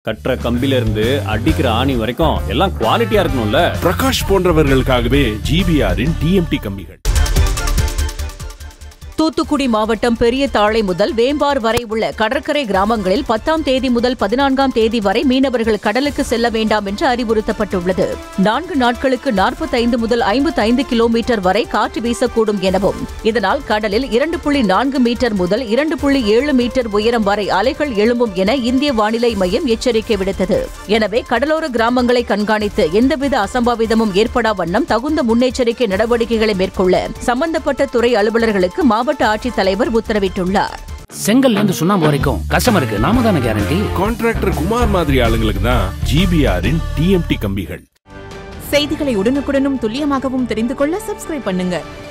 கட்டுற கம்பில இருந்து அடிக்கிற ஆணி வரைக்கும் எல்லாம் குவாலிட்டியா இருக்கணும்ல பிரகாஷ் போன்றவர்களுக்காகவே ஜிபிஆரின் டிஎம்டி கம்பிகள் தூத்துக்குடி மாவட்டம் பெரிய தாழை முதல் வேம்பார் வரை உள்ள கடற்கரை கிராமங்களில் பத்தாம் தேதி முதல் பதினான்காம் தேதி வரை மீனவர்கள் கடலுக்கு செல்ல வேண்டாம் என்று அறிவுறுத்தப்பட்டுள்ளது நான்கு நாட்களுக்கு நாற்பத்தைந்து முதல் ஐம்பத்தைந்து கிலோமீட்டர் வரை காற்று வீசக்கூடும் எனவும் இதனால் கடலில் இரண்டு புள்ளி நான்கு மீட்டர் முதல் இரண்டு புள்ளி ஏழு மீட்டர் உயரம் வரை அலைகள் எழும்பும் என இந்திய வானிலை மையம் எச்சரிக்கை விடுத்தது எனவே கடலோர கிராமங்களை கண்காணித்து எந்தவித அசம்பாவிதமும் ஏற்படா வண்ணம் தகுந்த முன்னெச்சரிக்கை நடவடிக்கைகளை மேற்கொள்ள சம்பந்தப்பட்ட துறை அலுவலர்களுக்கு மாவட்ட ஆட்சித்தலைவர் உத்தரவிட்டுள்ளார் செங்கல்ல இருந்து சுண்ணாம்பு வரைக்கும் கஸ்டமருக்கு நாம தானே கேரண்டி கான்ட்ராக்டர் குமார் மாதிரி ஆளுங்களுக்கு தான் ஜிபிஆரின் டிஎம்டி கம்பிகள் செய்திகளை உடனுக்குடனும் துல்லியமாகவும் தெரிந்து கொள்ள சப்ஸ்கிரைப் பண்ணுங்க